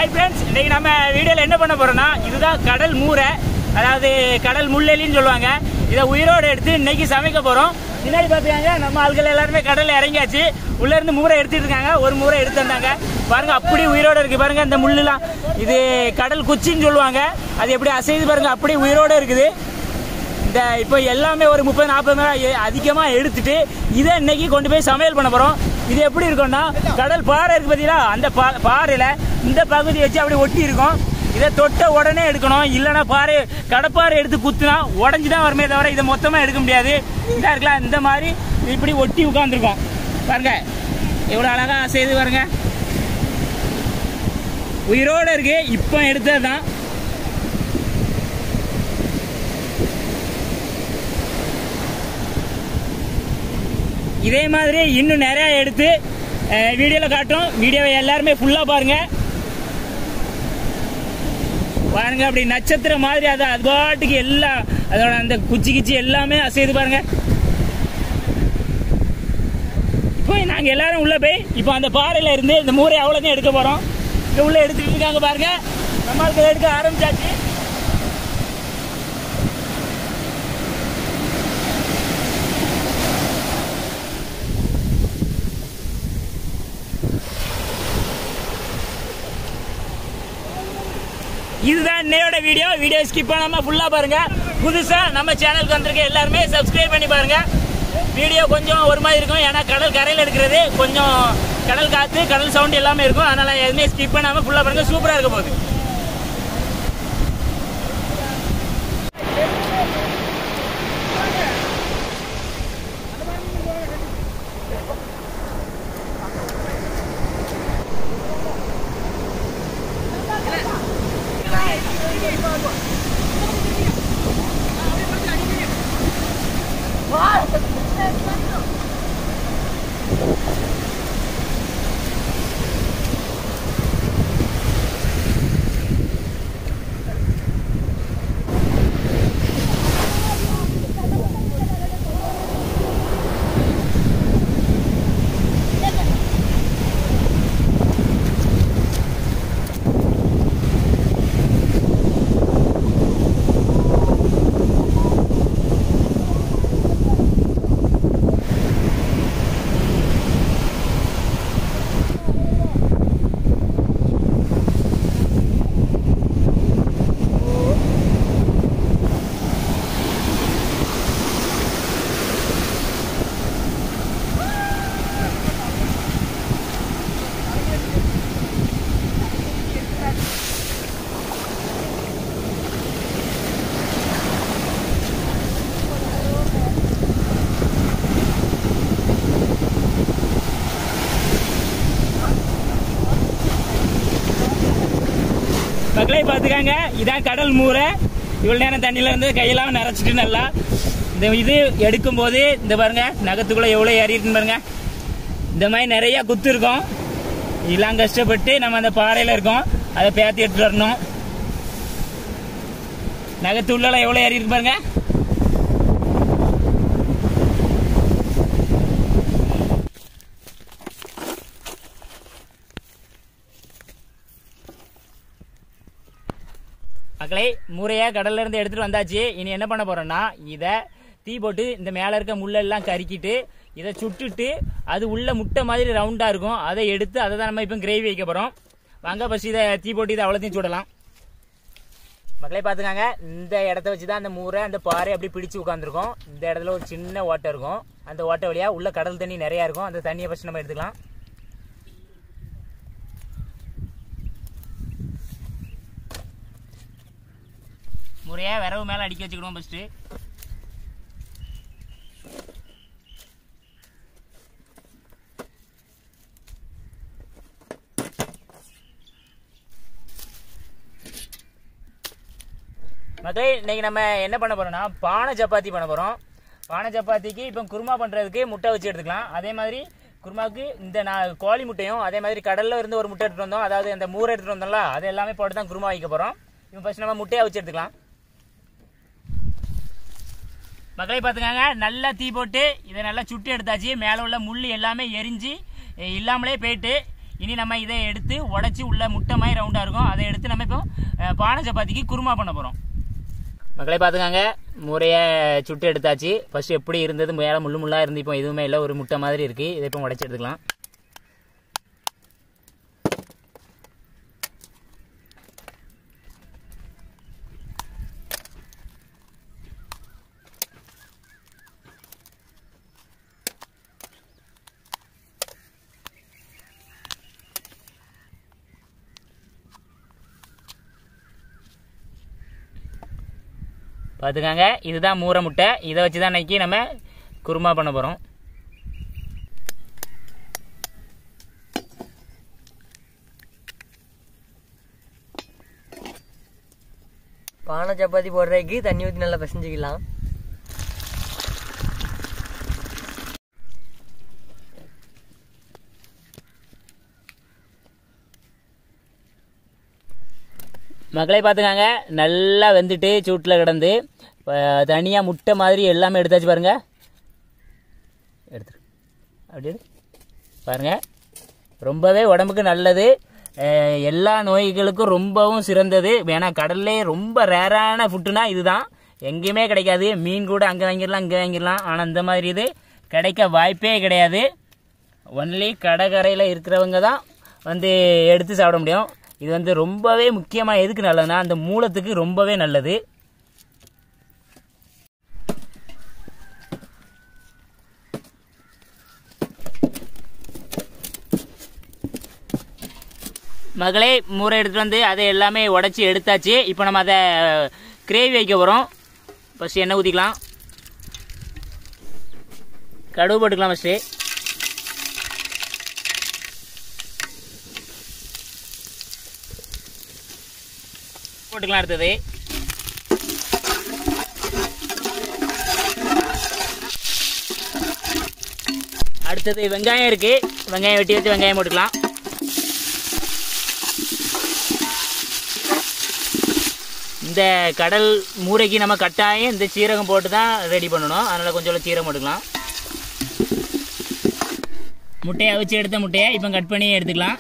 Hi friends இன்னைக்கு நம்ம வீடியோவில் என்ன பண்ண போறோம்னா இதுதான் கடல் மூரை அதாவது கடல் முள்ளெலின்னு சொல்லுவாங்க இதை உயிரோடு எடுத்து இன்னைக்கு சமைக்க போறோம் பின்னாடி பார்த்துக்காங்க நம்ம ஆட்கள் எல்லாருமே கடல்ல இறங்கியாச்சு உள்ள இருந்து மூரை எடுத்துட்டு இருக்காங்க ஒரு மூரை எடுத்து வந்தாங்க பாருங்க அப்படி உயிரோட இருக்கு பாருங்க இந்த முள்ளுலாம் இது கடல் குச்சின்னு சொல்லுவாங்க அது எப்படி அசைது பாருங்க அப்படி உயிரோட இருக்குது இந்த இப்போ எல்லாமே ஒரு முப்பது நாற்பது மேல அதிகமாக எடுத்துட்டு இதை இன்னைக்கு கொண்டு போய் சமையல் பண்ண போகிறோம் இது எப்படி இருக்கும்னா கடல் பாறை இருக்கு பார்த்தீங்களா அந்த பா பாறையில் இந்த பகுதி வச்சு அப்படி ஒட்டி இருக்கும் இதை தொட்ட உடனே எடுக்கணும் இல்லைன்னா பாறை கடப்பாறை எடுத்து குத்துனா உடஞ்சி தான் வருமே தவிர இதை மொத்தமாக எடுக்க முடியாது இந்த இருக்கலாம் இந்த மாதிரி இப்படி ஒட்டி உட்காந்துருக்கோம் பாருங்க எவ்வளோ அழகா செய்து பாருங்க உயிரோட இருக்கு இப்போ எடுத்தது தான் இதே மாதிரி இன்னும் நிறைய எடுத்து வீடியோவில் காட்டும் வீடியோவை எல்லாருமே ஃபுல்லாக பாருங்க பாருங்க அப்படி நட்சத்திரம் மாதிரி அது அது பாட்டுக்கு எல்லாம் அதோட அந்த குச்சி கிச்சி எல்லாமே அசைது பாருங்க இப்போ நாங்க எல்லாரும் உள்ள போய் இப்போ அந்த பாறையில இருந்து இந்த மூரை அவ்வளோதான் எடுக்க போறோம் இங்க உள்ள எடுத்துட்டு இருக்காங்க பாருங்க நம்மளுக்கு எடுக்க ஆரம்பிச்சாச்சு இதுதான் இன்னையோட வீடியோ வீடியோ ஸ்கிப் பண்ணாம ஃபுல்லா பாருங்க புதுசா நம்ம சேனலுக்கு வந்திருக்க எல்லாருமே சப்ஸ்கிரைப் பண்ணி பாருங்க வீடியோ கொஞ்சம் ஒரு மாதிரி இருக்கும் ஏன்னா கடல் கரையில் இருக்கிறது கொஞ்சம் கடல் காத்து கடல் சவுண்ட் எல்லாமே இருக்கும் அதனால எதுவுமே ஸ்கிப் பண்ணாம ஃபுல்லா பாருங்க சூப்பரா இருக்க போகுது மக்களை பார்த்துக்காங்க இதான் கடல் மூரை இவ்வளவு நேரம் தண்ணியில இருந்து கையெல்லாம் நிறைச்சிட்டு நல்லா இந்த இது எடுக்கும் போது இந்த பாருங்க நகத்துக்குள்ள எவ்வளவு ஏறி இருக்குன்னு பாருங்க இந்த மாதிரி நிறைய குத்து இருக்கும் இதெல்லாம் கஷ்டப்பட்டு நம்ம அந்த பாறையில இருக்கோம் அதை பேத்தி எடுத்துட்டு வரணும் நகத்து உள்ள எவ்வளவு ஏறி இருக்கு பாருங்க மக்களே மூரையா கடல்ல இருந்து எடுத்துட்டு வந்தாச்சு இனி என்ன பண்ண போறோம்னா இத தீ போட்டு இந்த மேல இருக்க முள்ளெல்லாம் கறிக்கிட்டு இதை சுட்டுட்டு அது உள்ள முட்டை மாதிரி ரவுண்டா இருக்கும் அதை எடுத்து அதை தான் நம்ம இப்போ கிரேவி வைக்க போறோம் வாங்க ஃபர்ஸ்ட் இதை தீ போட்டு இதை அவ்வளோத்தையும் சுடலாம் மக்களே பார்த்துக்காங்க இந்த இடத்த வச்சு தான் அந்த மூரை அந்த பாறை அப்படி பிடிச்சு உட்காந்துருக்கோம் இந்த இடத்துல ஒரு சின்ன ஓட்டை இருக்கும் அந்த ஓட்டை வழியா உள்ள கடல் தண்ணி நிறைய இருக்கும் அந்த தண்ணியை ஃபர்ஸ்ட் நம்ம எடுத்துக்கலாம் முறையா விரவு மேல அடிக்க வச்சுக்கணும் ஃபர்ஸ்ட் மக்களே இன்னைக்கு நம்ம என்ன பண்ண போறோம்னா பானை சப்பாத்தி பண்ண போறோம் பானை சப்பாத்திக்கு இப்போ குருமா பண்றதுக்கு முட்டை வச்சு எடுத்துக்கலாம் அதே மாதிரி குருமாவுக்கு இந்த நான் கோழி முட்டையும் அதே மாதிரி கடல்ல இருந்து ஒரு முட்டை எடுத்துட்டு வந்தோம் அதாவது அந்த மூரை எடுத்துட்டு வந்தோம்ல அது எல்லாமே போட்டு தான் குருமா வைக்க போறோம் இப்போ ஃபர்ஸ்ட் நம்ம முட்டையை வச்சு எடுத்துக்கலாம் மக்களை பார்த்துக்காங்க நல்லா தீ போட்டு இதை நல்லா சுட்டு எடுத்தாச்சு மேலே உள்ள முள் எல்லாமே எரிஞ்சு அஹ், இல்லாமலே போயிட்டு இனி நம்ம இதை எடுத்து உடச்சி உள்ள முட்டை மாதிரி ரவுண்டாக இருக்கும் அதை எடுத்து நம்ம இப்போ அஹ், பானை சப்பாத்திக்கு குருமா பண்ண போகிறோம் மக்களை பார்த்துக்காங்க முறையை சுட்டு எடுத்தாச்சு ஃபர்ஸ்ட் எப்படி இருந்தது மேலே முள்ளு முள்ளாக இருந்து இப்போ எதுவுமே இல்லை ஒரு முட்டை மாதிரி இருக்குது இதை இப்போ உடச்சி எடுத்துக்கலாம் பார்த்துக்காங்க இதுதான் மூரை முட்டை இதை வச்சு தான் இன்னைக்கு நம்ம குருமா பண்ண போகிறோம் பானை சப்பாத்தி போடுறதுக்கு தண்ணி ஊற்றி நல்லா பிசைஞ்சிக்கலாம் மக்களை பார்த்துக்காங்க நல்லா வெந்துட்டு சூட்டில் கிடந்து தனியாக முட்டை மாதிரி எல்லாமே எடுத்தாச்சு பாருங்க எடுத்துரு அப்படி எடு. பாருங்க ரொம்பவே உடம்புக்கு நல்லது அஹ், எல்லா நோய்களுக்கும் ரொம்பவும் சிறந்தது ஏன்னா கடல்லே ரொம்ப ரேரான ஃபுட்டுனா இதுதான் எங்கேயுமே கிடைக்காது மீன் கூட அங்கே வாங்கிடலாம் இங்கே வாங்கிடலாம் ஆனால் இந்த மாதிரி இது கிடைக்க வாய்ப்பே கிடையாது ஒன்லி கடற்கரையில் இருக்கிறவங்க தான் வந்து எடுத்து சாப்பிட முடியும் இது வந்து ரொம்பவே முக்கியமாக எதுக்கு நல்லதுன்னா அந்த மூலத்துக்கு ரொம்பவே நல்லது மகளே மூரை எடுத்துட்டு வந்து அதை எல்லாமே உடச்சி எடுத்தாச்சு இப்போ நம்ம அதை கிரேவி வைக்க போகிறோம் ஃபஸ்ட்டு எண்ணெய் ஊற்றிக்கலாம் கடுகு போட்டுக்கலாம் ஃபஸ்ட்டு போட்டுக்கலாம் அடுத்தது அடுத்தது வெங்காயம் இருக்கு வெங்காயம் வெட்டி வச்சு வெங்காயம் போட்டுக்கலாம் இந்த கடல் மூளைக்கு நம்ம கட்டாயம் இந்த சீரகம் போட்டு தான் ரெடி பண்ணணும் அதனால் கொஞ்சம் சீரகம் போட்டுக்கலாம் முட்டையை அவிச்சு எடுத்த முட்டையை இப்போ கட் பண்ணி எடுத்துக்கலாம்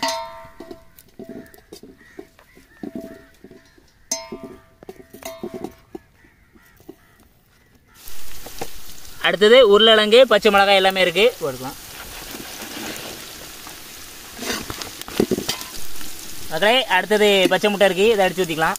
அடுத்தது உருளைக்கிழங்கு பச்சை மிளகாய் எல்லாமே இருக்கு போட்டுக்கலாம் மக்களே அடுத்தது பச்சை முட்டை இருக்கு இதை அடிச்சு ஊற்றிக்கலாம்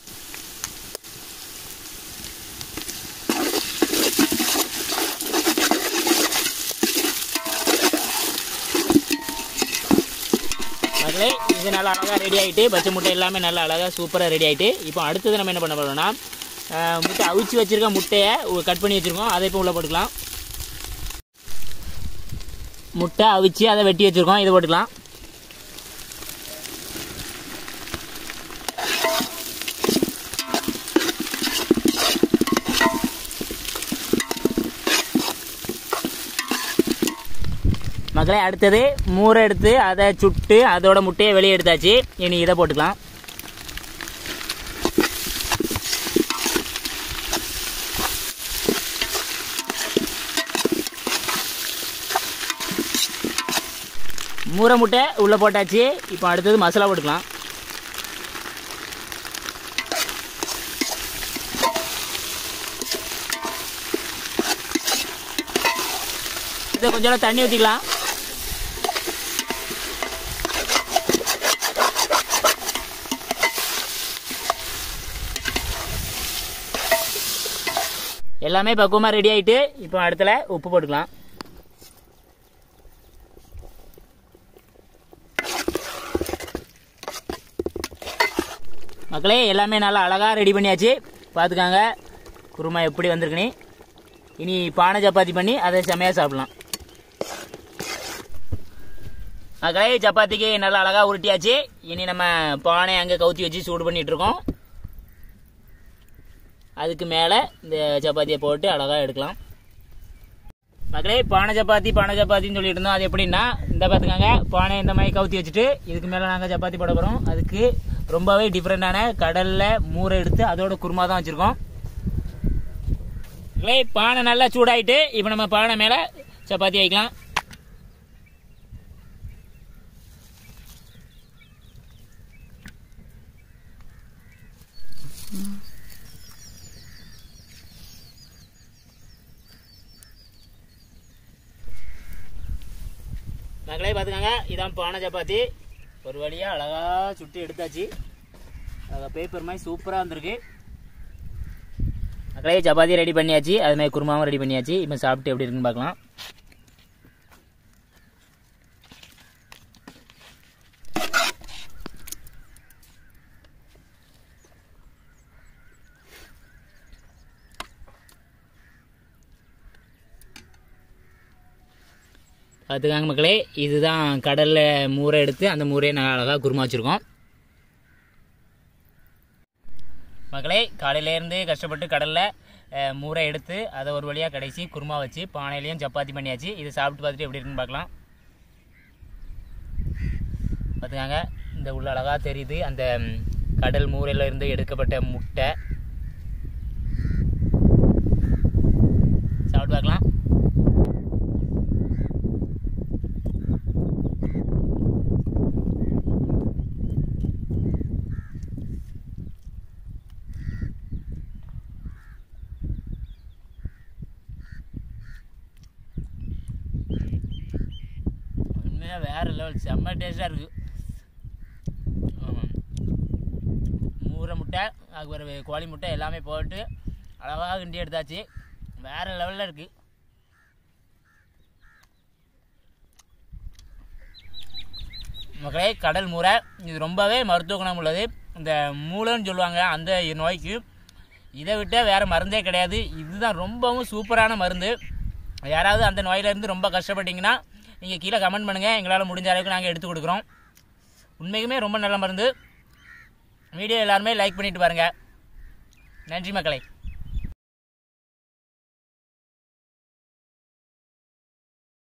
மக்களே இது நல்லா அழகாக ரெடி ஆகிட்டு பச்சை முட்டை எல்லாமே நல்லா அழகாக சூப்பராக ரெடி ஆகிட்டு இப்போ அடுத்தது நம்ம என்ன பண்ண போகிறோம்னா அஹ், முட்டை அவிச்சு வச்சிருக்க முட்டையை கட் பண்ணி வச்சுருக்கோம் அதை இப்போ உள்ளே போட்டுக்கலாம் முட்டை அவிச்சு அதை வெட்டி வச்சுருக்கோம் இதை போட்டுக்கலாம் மக்களே அடுத்தது மூரை எடுத்து அதை சுட்டு அதோட முட்டையை வெளியே எடுத்தாச்சு இனி இதை போட்டுக்கலாம் மூரை முட்டை உள்ளே போட்டாச்சு இப்போ அடுத்தது மசாலா போட்டுக்கலாம் இதை கொஞ்சம் தண்ணி ஊற்றிக்கலாம் எல்லாமே பக்குவமாக ரெடி ஆயிட்டு இப்போ அடுத்துல உப்பு போட்டுக்கலாம் மக்களே எல்லாமே நல்லா அழகாக ரெடி பண்ணியாச்சு பார்த்துக்காங்க குருமா எப்படி வந்திருக்குன்னு இனி பானை சப்பாத்தி பண்ணி அதை செமையாக சாப்பிடலாம் மக்களே சப்பாத்திக்கு நல்லா அழகாக உருட்டியாச்சு இனி நம்ம பானை அங்கே கவுத்தி வச்சு சூடு பண்ணிட்டு இருக்கோம் அதுக்கு மேலே இந்த சப்பாத்தியை போட்டு அழகாக எடுக்கலாம் மக்களே பானை சப்பாத்தி பானை சப்பாத்தின்னு சொல்லிட்டு இருந்தோம் அது எப்படின்னா இந்த பார்த்துக்கோங்க பானை இந்த மாதிரி கவுத்தி வச்சுட்டு இதுக்கு மேலே நாங்கள் சப்பாத்தி போட போகிறோம் அதுக்கு ரொம்பவே டிஃப்ரெண்டான கடலில் மூரை எடுத்து அதோட குருமா தான் வச்சுருக்கோம் மக்களே பானை நல்லா சூடாயிட்டு இப்போ நம்ம பானை மேலே சப்பாத்தி வைக்கலாம் மக்களே பார்த்துக்கோங்க இதான் பானை சப்பாத்தி ஒரு வழியாக அழகாக சுட்டு எடுத்தாச்சு அழகா பேப்பர் மாதிரி சூப்பராக வந்திருக்கு மக்களே சப்பாத்தி ரெடி பண்ணியாச்சு அது மாதிரி குருமாவும் ரெடி பண்ணியாச்சு இப்போ சாப்பிட்டு எப்படி இருக்குன்னு பார்க்கலாம் பார்த்துக்காங்க மக்களே இதுதான் கடலில் மூரை எடுத்து அந்த மூரையை நாங்கள் அழகாக குருமா வச்சுருக்கோம் மக்களே காலையிலேருந்து கஷ்டப்பட்டு கடலில் மூரை எடுத்து அதை ஒரு வழியாக கடைசி குருமா வச்சு பானையிலையும் சப்பாத்தி பண்ணியாச்சு இது சாப்பிட்டு பார்த்துட்டு எப்படி இருக்குன்னு பார்க்கலாம் பார்த்துக்காங்க இந்த உள்ள அழகாக தெரியுது அந்த ம், கடல் மூரையில இருந்து எடுக்கப்பட்ட முட்டை சாப்பிட்டு பார்க்கலாம் உண்மையாக வேறு லெவல் செம்ம டேஸ்ட்டாக இருக்குது ஆமாம் மூரை முட்டை அதுக்கு ஒரு கோழி முட்டை எல்லாமே போட்டு அழகாக கிண்டி எடுத்தாச்சு வேறு லெவலில் இருக்குது மக்களே கடல் மூரை இது ரொம்பவே மருத்துவ குணம் உள்ளது இந்த மூளைன்னு சொல்லுவாங்க அந்த நோய்க்கு இதை விட்ட வேறு மருந்தே கிடையாது இதுதான் ரொம்பவும் சூப்பரான மருந்து யாராவது அந்த நோயிலேருந்து ரொம்ப கஷ்டப்பட்டீங்கன்னா நீங்கள் கீழே கமெண்ட் பண்ணுங்கள் எங்களால் முடிஞ்ச அளவுக்கு நாங்கள் எடுத்து கொடுக்குறோம் உண்மைக்குமே ரொம்ப நல்ல மருந்து வீடியோ எல்லாருமே லைக் பண்ணிட்டு பாருங்கள் நன்றி மக்களே